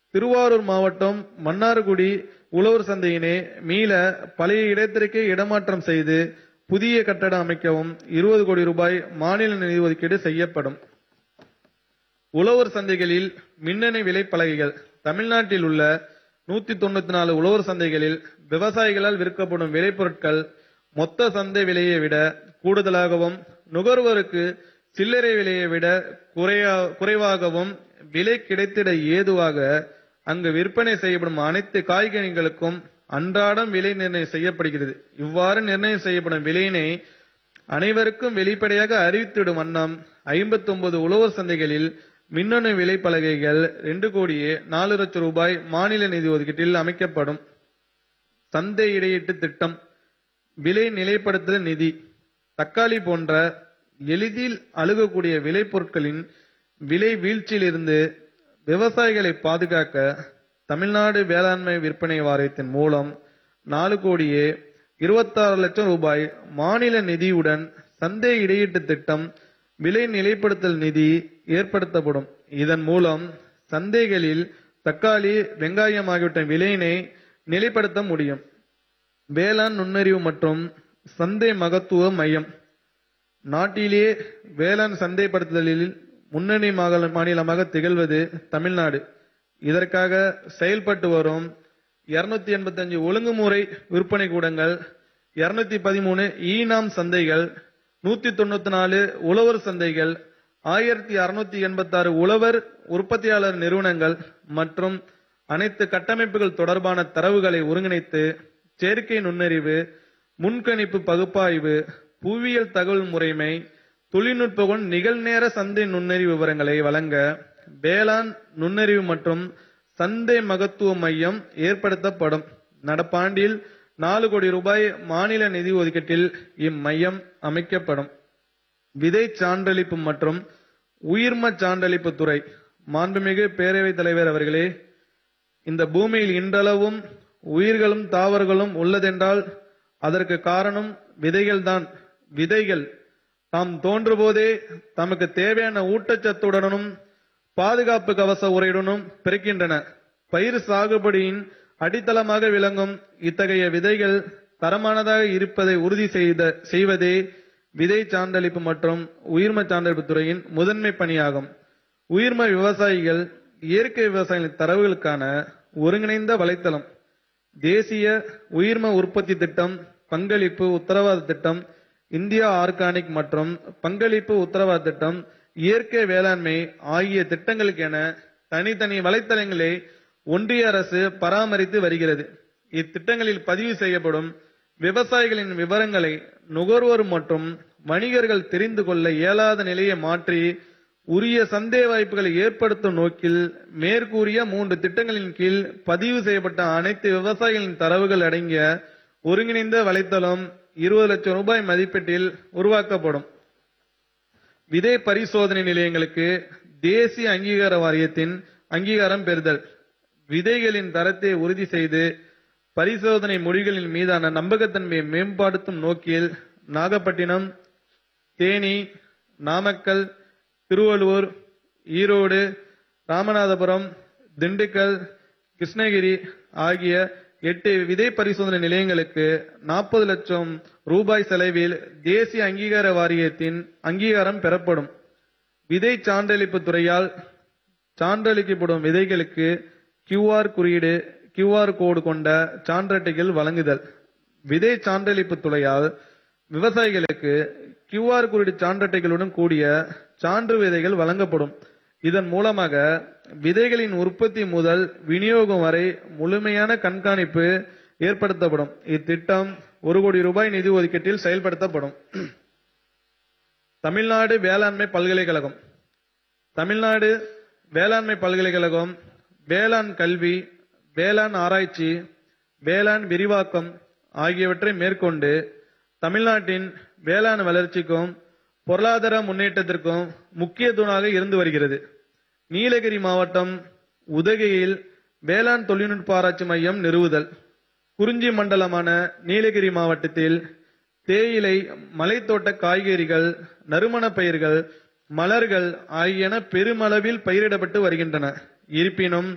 திருவாரூர் மாவட்டம் மன்னார்குடி உழவர் சந்தையினை மீள பழைய இடத்திற்கே இடமாற்றம் செய்து புதிய கட்டடம் அமைக்கவும் இருபது கோடி ரூபாய் மாநில நிதி ஒதுக்கீடு செய்யப்படும் உழவர் சந்தைகளில் மின்னணு விலைப்பலகைகள் தமிழ்நாட்டில் உள்ள நூத்தி தொண்ணூத்தி நாலு உழவர் சந்தைகளில் விவசாயிகளால் விற்கப்படும் விளைபொருட்கள் மொத்த சந்தை விலையை விட கூடுதலாகவும் நுகர்வோருக்கு சில்லறை விலையை விட குறையா குறைவாகவும் விலை கிடைத்திட ஏதுவாக அங்கு விற்பனை செய்யப்படும் அனைத்து காய்கனிகளுக்கும் அன்றாடம் விலை நிர்ணயம் செய்யப்படுகிறது இவ்வாறு நிர்ணயம் செய்யப்படும் விலையினை அனைவருக்கும் வெளிப்படையாக அறிவித்திடும் வண்ணம் 59 உழவர் சந்தைகளில் மின்னணு விலைப்பலகைகள் ரெண்டு கோடியே நாலு லட்சம் ரூபாய் மாநில நிதி ஒதுக்கீட்டில் அமைக்கப்படும் சந்தை இடையீட்டு திட்டம் விலை நிலைப்படுத்தல் நிதி தக்காளி போன்ற எளிதில் அழுகக்கூடிய விளைபொருட்களின் விலை வீழ்ச்சியிலிருந்து விவசாயிகளை பாதுகாக்க தமிழ்நாடு வேளாண்மை விற்பனை வாரியத்தின் மூலம் நாலு கோடியே இருபத்தாறு லட்சம் ரூபாய் மாநில நிதியுடன் சந்தை இடையீட்டு திட்டம் விலை நிலைப்படுத்தல் நிதி ஏற்படுத்தப்படும் இதன் மூலம் சந்தைகளில் தக்காளி வெங்காயம் ஆகியவற்றின் விலையினை நிலைப்படுத்த முடியும் வேளாண் நுண்ணறிவு மற்றும் சந்தை மகத்துவ மையம் நாட்டிலே வேளாண் சந்தைப்படுத்துதலில் முன்னணி மாகல- மாநிலமாக திகழ்வது தமிழ்நாடு இதற்காக செயல்பட்டு வரும் 285 எண்பத்தஞ்சு ஒழுங்குமுறை விற்பனை கூடங்கள் 213 பதிமூணு ஈனாம் சந்தைகள் நூத்தி தொண்ணூத்தி நாலு உழவர் சந்தைகள் ஆயிரத்தி அறுநூத்தி எண்பத்தாறு உழவர் உற்பத்தியாளர் நிறுவனங்கள் மற்றும் அனைத்து கட்டமைப்புகள் தொடர்பான தரவுகளை ஒருங்கிணைத்து செயற்கை நுண்ணறிவு முன்கணிப்பு பகுப்பாய்வு புவியியல் தகவல் முறைமை தொழில்நுட்ப நிகழ்நேர சந்தை நுண்ணறிவு விவரங்களை வழங்க வேளாண் நுண்ணறிவு மற்றும் சந்தை மகத்துவ மையம் ஏற்படுத்தப்படும் நடப்பாண்டில் நாலு கோடி ரூபாய் மாநில நிதி ஒதுக்கீட்டில் இம்மையம் அமைக்கப்படும் விதை சான்றளிப்பு மற்றும் உயிர்ம சான்றளிப்பு துறை மாண்புமிகு பேரவைத் தலைவர் அவர்களே இந்த பூமியில் இன்றளவும் உயிர்களும் தாவர்களும் உள்ளதென்றால் அதற்கு காரணம் விதைகள்தான் விதைகள் தாம் தோன்றும்போதே தமக்கு தேவையான ஊட்டச்சத்துடனும் பாதுகாப்பு கவச உரையுடனும் பிறக்கின்றன பயிர் சாகுபடியின் அடித்தளமாக விளங்கும் இத்தகைய விதைகள் தரமானதாக இருப்பதை உறுதி செய்த செய்வதே விதை சான்றளிப்பு மற்றும் உயிர்ம சான்றளிப்பு துறையின் முதன்மை பணியாகும் உயிர்ம விவசாயிகள் இயற்கை விவசாயிகளின் தரவுகளுக்கான ஒருங்கிணைந்த வலைத்தளம் தேசிய உயிர்ம உற்பத்தி திட்டம் பங்களிப்பு உத்தரவாத திட்டம் இந்தியா ஆர்கானிக் மற்றும் பங்களிப்பு உத்தரவாத திட்டம் இயற்கை வேளாண்மை ஆகிய திட்டங்களுக்கென தனித்தனி வலைத்தளங்களை ஒன்றிய அரசு பராமரித்து வருகிறது இத்திட்டங்களில் பதிவு செய்யப்படும் விவசாயிகளின் விவரங்களை நுகர்வோர் மற்றும் வணிகர்கள் தெரிந்து கொள்ள இயலாத நிலையை மாற்றி உரிய சந்தை வாய்ப்புகளை ஏற்படுத்தும் நோக்கில் மேற்கூறிய மூன்று திட்டங்களின் கீழ் பதிவு செய்யப்பட்ட அனைத்து விவசாயிகளின் தரவுகள் அடங்கிய ஒருங்கிணைந்த வலைத்தளம் இருபது லட்சம் ரூபாய் மதிப்பீட்டில் உருவாக்கப்படும் விதை பரிசோதனை நிலையங்களுக்கு தேசிய அங்கீகார வாரியத்தின் அங்கீகாரம் பெறுதல் விதைகளின் தரத்தை உறுதி செய்து பரிசோதனை முடிவுகளின் மீதான நம்பகத்தன்மையை மேம்படுத்தும் நோக்கில் நாகப்பட்டினம் தேனி நாமக்கல் திருவள்ளூர் ஈரோடு ராமநாதபுரம் திண்டுக்கல் கிருஷ்ணகிரி ஆகிய எட்டு விதை பரிசோதனை நிலையங்களுக்கு நாற்பது லட்சம் ரூபாய் செலவில் தேசிய அங்கீகார வாரியத்தின் அங்கீகாரம் பெறப்படும் விதை சான்றளிப்பு துறையால் சான்றளிக்கப்படும் விதைகளுக்கு கியூஆர் குறியீடு கியூஆர் கோடு கொண்ட சான்றட்டைகள் வழங்குதல் விதை சான்றளிப்பு துறையால் விவசாயிகளுக்கு கியூஆர் குறியீடு சான்றட்டைகளுடன் கூடிய சான்று விதைகள் வழங்கப்படும் இதன் மூலமாக விதைகளின் உற்பத்தி முதல் விநியோகம் வரை முழுமையான கண்காணிப்பு ஏற்படுத்தப்படும் இத்திட்டம் ஒரு கோடி ரூபாய் நிதி ஒதுக்கீட்டில் செயல்படுத்தப்படும் தமிழ்நாடு வேளாண்மை பல்கலைக்கழகம் தமிழ்நாடு வேளாண்மை பல்கலைக்கழகம் வேளாண் கல்வி வேளாண் ஆராய்ச்சி வேளாண் விரிவாக்கம் ஆகியவற்றை மேற்கொண்டு தமிழ்நாட்டின் வேளாண் வளர்ச்சிக்கும் பொருளாதார முன்னேற்றத்திற்கும் முக்கிய தூணாக இருந்து வருகிறது நீலகிரி மாவட்டம் உதகையில் வேளாண் தொழில்நுட்ப ஆராய்ச்சி மையம் நிறுவுதல் குறிஞ்சி மண்டலமான நீலகிரி மாவட்டத்தில் தேயிலை மலைத்தோட்ட காய்கறிகள் நறுமணப் பயிர்கள் மலர்கள் ஆகியன பெருமளவில் பயிரிடப்பட்டு வருகின்றன இருப்பினும்